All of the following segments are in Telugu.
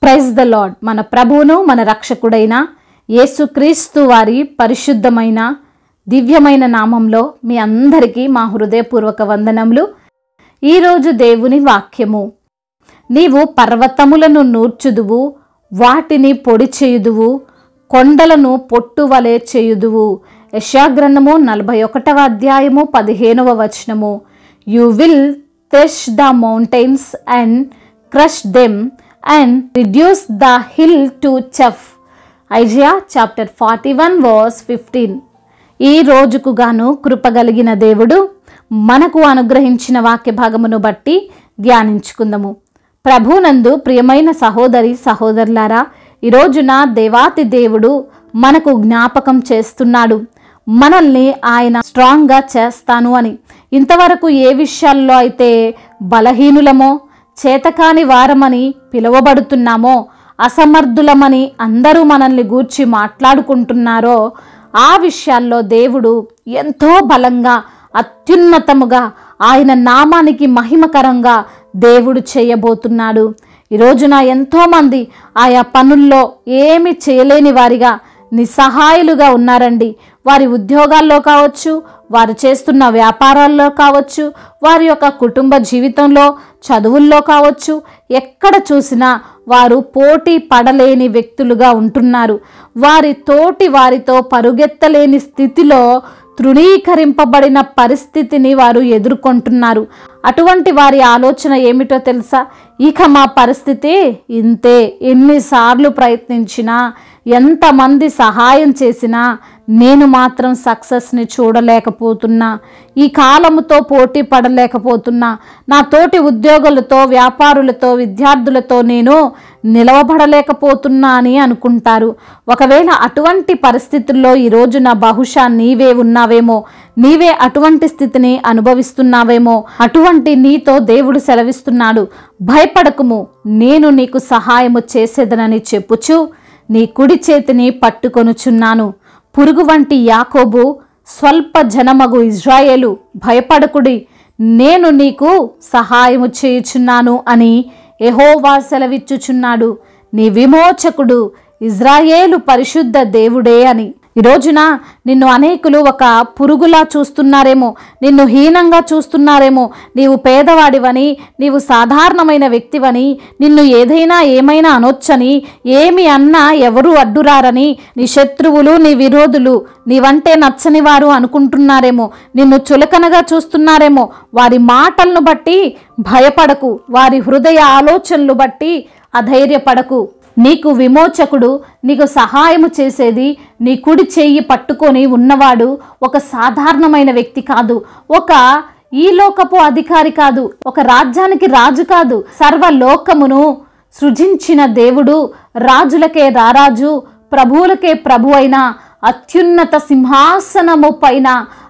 ప్రైజ్ ద లాడ్ మన ప్రభువును మన రక్షకుడైన యేసుక్రీస్తు వారి పరిశుద్ధమైన దివ్యమైన నామంలో మీ అందరికీ మా హృదయపూర్వక వందనములు ఈరోజు దేవుని వాక్యము నీవు పర్వతములను నూర్చుదువు వాటిని పొడి చేయుదువు కొండలను పొట్టువలే చేయుదువు యశాగ్రంథము నలభై ఒకటవ అధ్యాయము పదిహేనవ వచనము you will thresh the mountains and crush them and reduce the hill to chaff Isaiah chapter forty one verse fifteen ఈ రోజుకు గాను కృపగలిగిన దేవుడు మనకు అనుగ్రహించిన వాక్య భాగమును బట్టి ధ్యానించుకుందాము ప్రభునందు ప్రియమైన సహోదరి సహోదరులారా ఈ రోజున దేవాతి దేవుడు మనకు జ్ఞాపకం చేస్తున్నాడు మనల్ని ఆయన స్ట్రాంగ్గా చేస్తాను అని ఇంతవరకు ఏ విషయాల్లో అయితే బలహీనులమో చేతకాని వారమని పిలువబడుతున్నామో అసమర్థులమని అందరూ మనల్ని గూర్చి మాట్లాడుకుంటున్నారో ఆ విషయాల్లో దేవుడు ఎంతో బలంగా అత్యున్నతముగా ఆయన నామానికి మహిమకరంగా దేవుడు చేయబోతున్నాడు ఈ రోజున ఎంతోమంది ఆయా పనుల్లో ఏమి చేయలేని వారిగా నిస్సహాయులుగా ఉన్నారండి వారి ఉద్యోగాల్లో కావచ్చు వారు చేస్తున్న వ్యాపారాల్లో కావచ్చు వారి యొక్క కుటుంబ జీవితంలో చదువుల్లో కావచ్చు ఎక్కడ చూసినా వారు పోటీ పడలేని వ్యక్తులుగా ఉంటున్నారు వారి తోటి వారితో పరుగెత్తలేని స్థితిలో తృణీకరింపబడిన పరిస్థితిని వారు ఎదుర్కొంటున్నారు అటువంటి వారి ఆలోచన ఏమిటో తెలుసా ఇక మా పరిస్థితి ఇంతే ఎన్నిసార్లు ప్రయత్నించినా ఎంతమంది సహాయం చేసినా నేను మాత్రం సక్సెస్ని చూడలేకపోతున్నా ఈ కాలముతో పోటీ పడలేకపోతున్నా నా తోటి ఉద్యోగులతో వ్యాపారులతో విద్యార్థులతో నేను నిలవబడలేకపోతున్నా అని అనుకుంటారు ఒకవేళ అటువంటి పరిస్థితుల్లో ఈ రోజున బహుశా నీవే ఉన్నావేమో నీవే అటువంటి స్థితిని అనుభవిస్తున్నావేమో అటువంటి నీతో దేవుడు సెలవిస్తున్నాడు భయపడకుము నేను నీకు సహాయము చేసేదనని చెప్పుచు నీ కుడి చేతిని పట్టుకొనుచున్నాను పురుగు వంటి యాకోబు స్వల్ప జనమగు ఇజ్రాయేలు భయపడకుడి నేను నీకు సహాయము చేయుచున్నాను అని ఎహోవా సెలవిచ్చుచున్నాడు నీ విమోచకుడు ఇజ్రాయేలు పరిశుద్ధ దేవుడే అని ఈ రోజున నిన్ను అనేకులు ఒక పురుగులా చూస్తున్నారేమో నిన్ను హీనంగా చూస్తున్నారేమో నీవు పేదవాడివని నీవు సాధారణమైన వ్యక్తివని నిన్ను ఏదైనా ఏమైనా అనొచ్చని ఏమి అన్నా ఎవరు అడ్డురారని నీ శత్రువులు నీ విరోధులు నీవంటే నచ్చని వారు అనుకుంటున్నారేమో నిన్ను చులకనగా చూస్తున్నారేమో వారి మాటలను బట్టి భయపడకు వారి హృదయ ఆలోచనలు బట్టి అధైర్యపడకు నీకు విమోచకుడు నీకు సహాయము చేసేది నీ కుడి చెయ్యి పట్టుకొని ఉన్నవాడు ఒక సాధారణమైన వ్యక్తి కాదు ఒక ఈ లోకపు అధికారి కాదు ఒక రాజ్యానికి రాజు కాదు సర్వలోకమును సృజించిన దేవుడు రాజులకే రారాజు ప్రభువులకే ప్రభు అయిన అత్యున్నత సింహాసనము పైన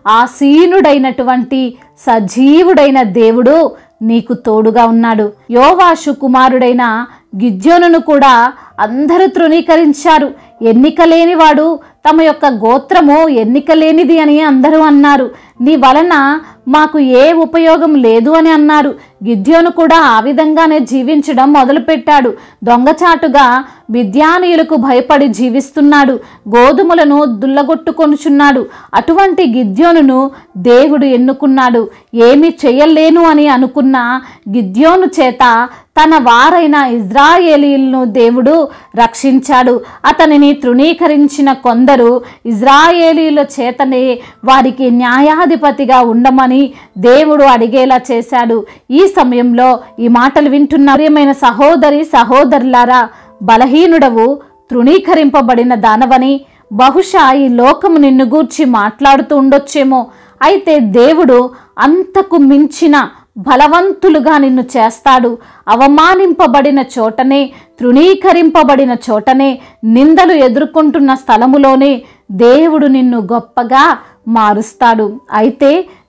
ఆసీనుడైనటువంటి సజీవుడైన దేవుడు నీకు తోడుగా ఉన్నాడు యోవాషు కుమారుడైన గిద్యోనును కూడా అందరూ తృణీకరించారు ఎన్నిక లేనివాడు తమ యొక్క గోత్రము ఎన్నిక లేనిది అని అందరూ అన్నారు నీ వలన మాకు ఏ ఉపయోగం లేదు అని అన్నారు గిద్యోను కూడా ఆ విధంగానే జీవించడం మొదలుపెట్టాడు దొంగచాటుగా విద్యానీయులకు భయపడి జీవిస్తున్నాడు గోధుమలను దుల్లగొట్టుకొనుచున్నాడు అటువంటి గిద్యోనును దేవుడు ఎన్నుకున్నాడు ఏమి చేయలేను అని అనుకున్న గిద్యోను చేత తన వారైన ఇజ్రాయేలీలను దేవుడు రక్షించాడు అతనిని తృణీకరించిన కొందరు ఇజ్రాయేలీల చేతనే వారికి న్యాయాధిపతిగా ఉండమని దేవుడు అడిగేలా చేశాడు ఈ సమయంలో ఈ మాటలు వింటున్న ప్రియమైన సహోదరి సహోదరులారా బలహీనుడవు తృణీకరింపబడిన దానవని బహుశా ఈ లోకము నిన్ను గూర్చి మాట్లాడుతూ ఉండొచ్చేమో అయితే దేవుడు అంతకు మించిన బలవంతులుగా నిన్ను చేస్తాడు అవమానింపబడిన చోటనే తృణీకరింపబడిన చోటనే నిందలు ఎదుర్కొంటున్న స్థలములోనే దేవుడు నిన్ను గొప్పగా మారుస్తాడు అయితే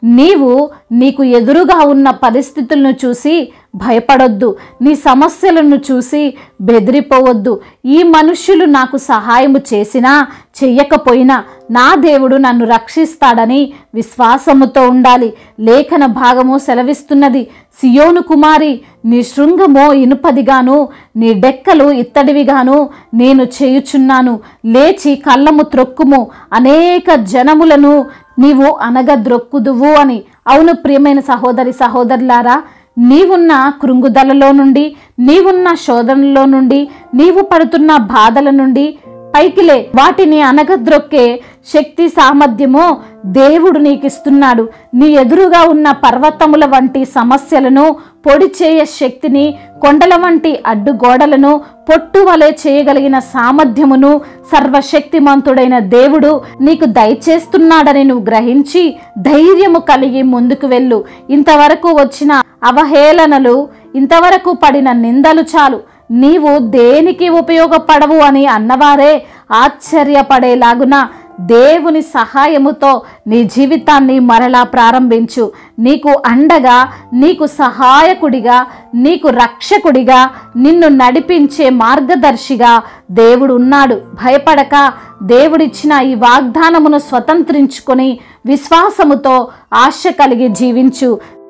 నీవు నీకు ఎదురుగా ఉన్న పరిస్థితులను చూసి భయపడొద్దు నీ సమస్యలను చూసి బెదిరిపోవద్దు ఈ మనుష్యులు నాకు సహాయము చేసినా చెయ్యకపోయినా నా దేవుడు నన్ను రక్షిస్తాడని విశ్వాసముతో ఉండాలి లేఖన భాగము సెలవిస్తున్నది సియోను కుమారి నీ శృంగమో ఇనుపదిగాను నీ డెక్కలు ఇత్తడివిగాను నేను చేయుచున్నాను లేచి కళ్ళము త్రొక్కుము అనేక జనములను నీవు అనగద్రొక్కుదువు అని అవును ప్రియమైన సహోదరి సహోదరులారా నీవున్న కృంగుదలలో నుండి నీవున్న శోధనలో నుండి నీవు పడుతున్న బాధల నుండి పైకిలే వాటిని అనగద్రొక్కే శక్తి సామర్థ్యము దేవుడు నీకు ఇస్తున్నాడు నీ ఎదురుగా ఉన్న పర్వతముల వంటి సమస్యలను పొడి చేయ శక్తిని కొండల వంటి అడ్డుగోడలను పొట్టు వలె చేయగలిగిన సామర్థ్యమును సర్వశక్తిమంతుడైన దేవుడు నీకు దయచేస్తున్నాడని నువ్వు గ్రహించి ధైర్యము కలిగి ముందుకు వెళ్ళు ఇంతవరకు వచ్చిన అవహేళనలు ఇంతవరకు పడిన నిందలు చాలు నీవు దేనికి ఉపయోగపడవు అని అన్నవారే ఆశ్చర్యపడేలాగున దేవుని సహాయముతో నీ జీవితాన్ని మరలా ప్రారంభించు నీకు అండగా నీకు సహాయకుడిగా నీకు రక్షకుడిగా నిన్ను నడిపించే మార్గదర్శిగా దేవుడు ఉన్నాడు భయపడక దేవుడిచ్చిన ఈ వాగ్దానమును స్వతంత్రించుకొని విశ్వాసముతో ఆశ కలిగి జీవించు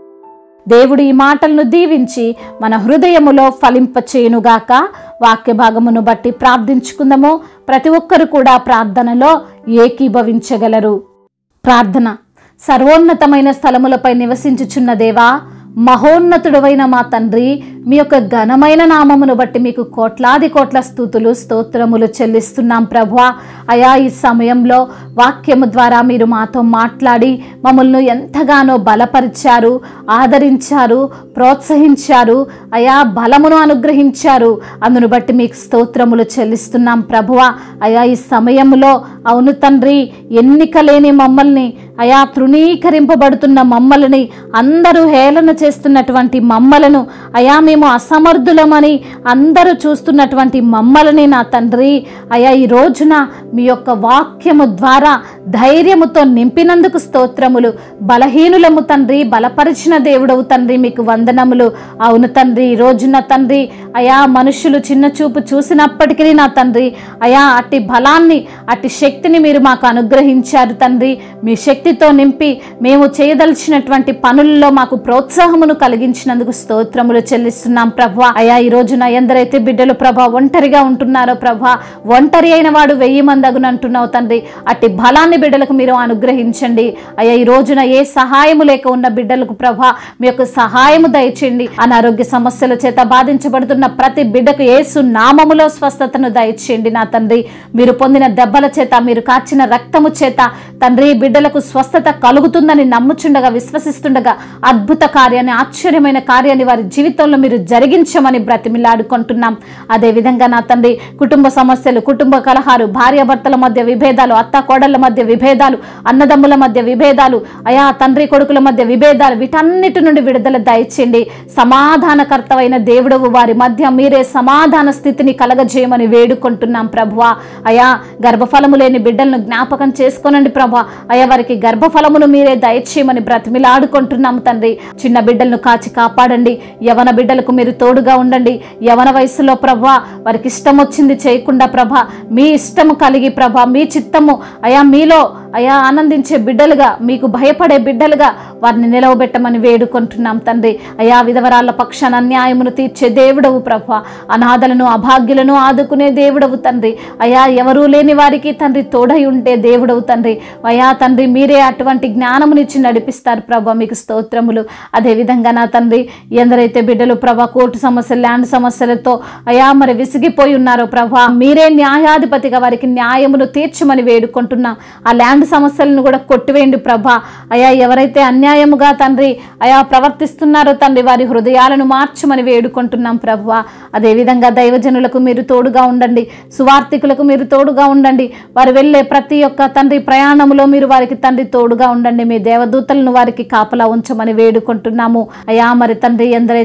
దేవుడు ఈ మాటలను దీవించి మన హృదయములో ఫలింపచేయునుగాక వాక్య భాగమును బట్టి ప్రార్థించుకుందాము ప్రతి ఒక్కరు కూడా ప్రార్థనలో ఏకీభవించగలరు ప్రార్థన సర్వోన్నతమైన స్థలములపై నివసించుచున్న దేవా మహోన్నతుడవైన మా తండ్రి మీ యొక్క ఘనమైన నామమును బట్టి మీకు కోట్లాది కోట్ల స్థుతులు స్తోత్రములు చెల్లిస్తున్నాం ప్రభా అయా ఈ సమయంలో వాక్యము ద్వారా మీరు మాతో మాట్లాడి మమ్మల్ని ఎంతగానో బలపరిచారు ఆదరించారు ప్రోత్సహించారు అయా బలమును అనుగ్రహించారు అందును బట్టి మీకు స్తోత్రములు చెల్లిస్తున్నాం ప్రభువ అయా ఈ సమయంలో అవును తండ్రి ఎన్నిక లేని మమ్మల్ని అయా తృణీకరింపబడుతున్న మమ్మల్ని అందరూ హేళన చేస్తున్నటువంటి మమ్మలను అయా మేము అసమర్థులమని అందరూ చూస్తున్నటువంటి మమ్మల్ని నా తండ్రి అయా ఈ రోజున మీ యొక్క వాక్యము ద్వారా ధైర్యముతో నింపినందుకు స్తోత్రములు బలహీనులము తండ్రి బలపరిచిన దేవుడవు తండ్రి మీకు వందనములు అవును తండ్రి ఈ రోజున తండ్రి అయా మనుషులు చిన్న చూపు చూసినప్పటికీ నా తండ్రి అయా అట్టి బలాన్ని అట్టి శక్తిని మీరు మాకు అనుగ్రహించారు తండ్రి మీ శక్తితో నింపి మేము చేయదలిచినటువంటి పనుల్లో మాకు ప్రోత్సాహమును కలిగించినందుకు స్తోత్రములు చెల్లిస్తున్నాం ప్రభా అయా ఈ రోజున ఎందరైతే బిడ్డలు ప్రభా ఒంటరిగా ఉంటున్నారో ప్రభా ఒంటరి అయిన వాడు వెయ్యి మంది అగునంటున్నావు తండ్రి అట్టి బలాన్ని బిడ్డలకు మీరు అనుగ్రహించండి అయ్యా ఈ రోజున ఏ సహాయము లేక ఉన్న బిడ్డలకు ప్రభా మీ యొక్క సహాయము దయచేయండి అనారోగ్య సమస్యల చేత బాధించబడుతున్న ప్రతి బిడ్డకు ఏసు నామములో స్వస్థతను దయచేయండి నా తండ్రి మీరు పొందిన దెబ్బల చేత మీరు కాచిన రక్తము చేత తండ్రి బిడ్డలకు స్వస్థత కలుగుతుందని నమ్ముచుండగా విశ్వసిస్తుండగా అద్భుత కార్యాన్ని ఆశ్చర్యమైన కార్యాన్ని వారి జీవితంలో మీరు జరిగించమని బ్రతిమిలాడుకుంటున్నాం అదేవిధంగా నా తండ్రి కుటుంబ సమస్యలు కుటుంబ కలహాలు భార్యాభర్తల మధ్య విభేదాలు అత్త కోడళ్ల మధ్య విభేదాలు అన్నదమ్ముల మధ్య విభేదాలు అయా తండ్రి కొడుకుల మధ్య విభేదాలు వీటన్నిటి నుండి విడుదల దయచేయండి సమాధానకర్తవైన దేవుడవు వారి మధ్య మీరే సమాధాన స్థితిని కలగజేయమని వేడుకుంటున్నాం ప్రభువా అయా గర్భఫలము లేని బిడ్డలను జ్ఞాపకం చేసుకోనండి ప్రభా అయా వారికి గర్భఫలమును మీరే దయచేయమని బ్రతిమిలాడుకుంటున్నాం తండ్రి చిన్న బిడ్డలను కాచి కాపాడండి యవన బిడ్డలకు మీరు తోడుగా ఉండండి యవన వయసులో ప్రభా వారికి ఇష్టం వచ్చింది చేయకుండా ప్రభా మీ ఇష్టము కలిగి ప్రభా మీ చిత్తము అయా మీలో అయా ఆనందించే బిడ్డలుగా మీకు భయపడే బిడ్డలుగా వారిని నిలవబెట్టమని వేడుకుంటున్నాం తండ్రి అయా విధవరాళ్ళ పక్షాన అన్యాయమును తీర్చే దేవుడవు ప్రభా అనాథలను అభాగ్యులను ఆదుకునే దేవుడవు తండ్రి అయా ఎవరూ లేని వారికి తండ్రి తోడై ఉంటే దేవుడవు తండ్రి అయా తండ్రి మీరే అటువంటి జ్ఞానమునిచ్చి నడిపిస్తారు ప్రభా మీకు స్తోత్రములు అదేవిధంగా నా తండ్రి ఎందరైతే బిడ్డలు ప్రభా కోర్టు సమస్యలు ల్యాండ్ సమస్యలతో అయా మరి విసిగిపోయి ఉన్నారో ప్రభా మీరే న్యాయాధిపతిగా వారికి న్యాయమును తీర్చమని వేడుకుంటున్నాం ఆ ల్యాండ్ సమస్యలను కూడా కొట్టివేయండి ప్రభా అయా ఎవరైతే అన్యాయముగా తండ్రి అయా ప్రవర్తిస్తున్నారో తండ్రి వారి హృదయాలను మార్చమని వేడుకుంటున్నాం ప్రభా అదేవిధంగా దైవజనులకు మీరు తోడుగా ఉండండి సువార్థికులకు మీరు తోడుగా ఉండండి వారు వెళ్ళే ప్రతి ఒక్క తండ్రి ప్రయాణములో మీరు వారికి తండ్రి తోడుగా ఉండండి మీ దేవదూతలను వారికి కాపలా ఉంచమని వేడుకుంటున్నాము అయా మరి తండ్రి ఎందరైతే బిడ్డలు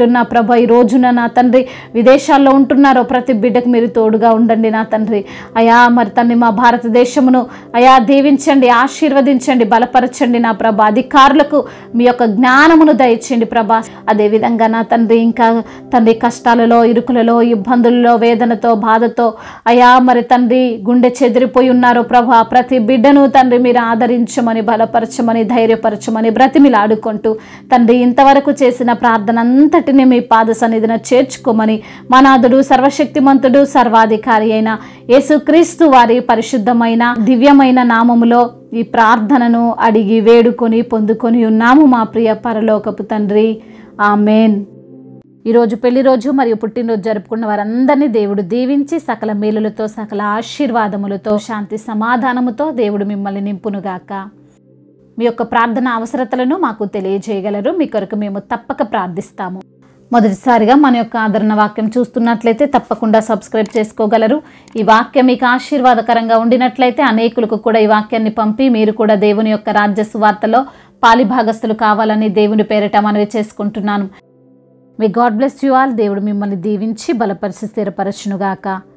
బిడ్డలున్న ప్రభ ఈ రోజున నా తండ్రి విదేశాల్లో ఉంటున్నారో ప్రతి బిడ్డకు మీరు తోడుగా ఉండండి నా తండ్రి అయా మరి తండ్రి మా భారతదేశమును అయా దీవించండి ఆశీర్వదించండి బలపరచండి నా ప్రభ అధికారులకు మీ యొక్క జ్ఞానమును దయచేయండి ప్రభా అదేవిధంగా నా తండ్రి ఇంకా తండ్రి కష్టాలలో ఇరుకులలో ఇబ్బందులలో వేదనతో బాధతో అయా మరి తండ్రి గుండె చెదిరిపోయి ఉన్నారు ప్రభా ప్రతి బిడ్డను తండ్రి మీరు ఆదరించమని బలపరచమని ధైర్యపరచమని బ్రతిమిలాడుకుంటూ తండ్రి ఇంతవరకు చేసిన ప్రార్థన అంతటిని మీ పాద సన్నిధిన చేర్చుకోమని మనాథుడు సర్వశక్తిమంతుడు సర్వాధికారి అయిన యేసుక్రీస్తు వారి పరిశుద్ధమైన దివ్యమైన నామములో ఈ ప్రార్థనను అడిగి వేడుకొని పొందుకొని ఉన్నాము మా ప్రియ పరలోకపు తండ్రి ఆమెన్ ఈరోజు పెళ్లి రోజు మరియు పుట్టినరోజు జరుపుకున్న వారందరినీ దేవుడు దీవించి సకల మేలులతో సకల ఆశీర్వాదములతో శాంతి సమాధానముతో దేవుడు మిమ్మల్ని నింపునుగాక మీ యొక్క ప్రార్థన అవసరతలను మాకు తెలియజేయగలరు మీ కొరకు మేము తప్పక ప్రార్థిస్తాము మొదటిసారిగా మన యొక్క ఆదరణ వాక్యం చూస్తున్నట్లయితే తప్పకుండా సబ్స్క్రైబ్ చేసుకోగలరు ఈ వాక్యం మీకు ఆశీర్వాదకరంగా ఉండినట్లయితే అనేకులకు కూడా ఈ వాక్యాన్ని పంపి మీరు కూడా దేవుని యొక్క రాజ్య సువార్తలో పాలిభాగస్తులు కావాలని దేవుని పేరిట మనవి చేసుకుంటున్నాను మీ గాడ్ బ్లెస్ యు ఆల్ దేవుడు మిమ్మల్ని దీవించి బలపరిచి స్థిరపరచునుగాక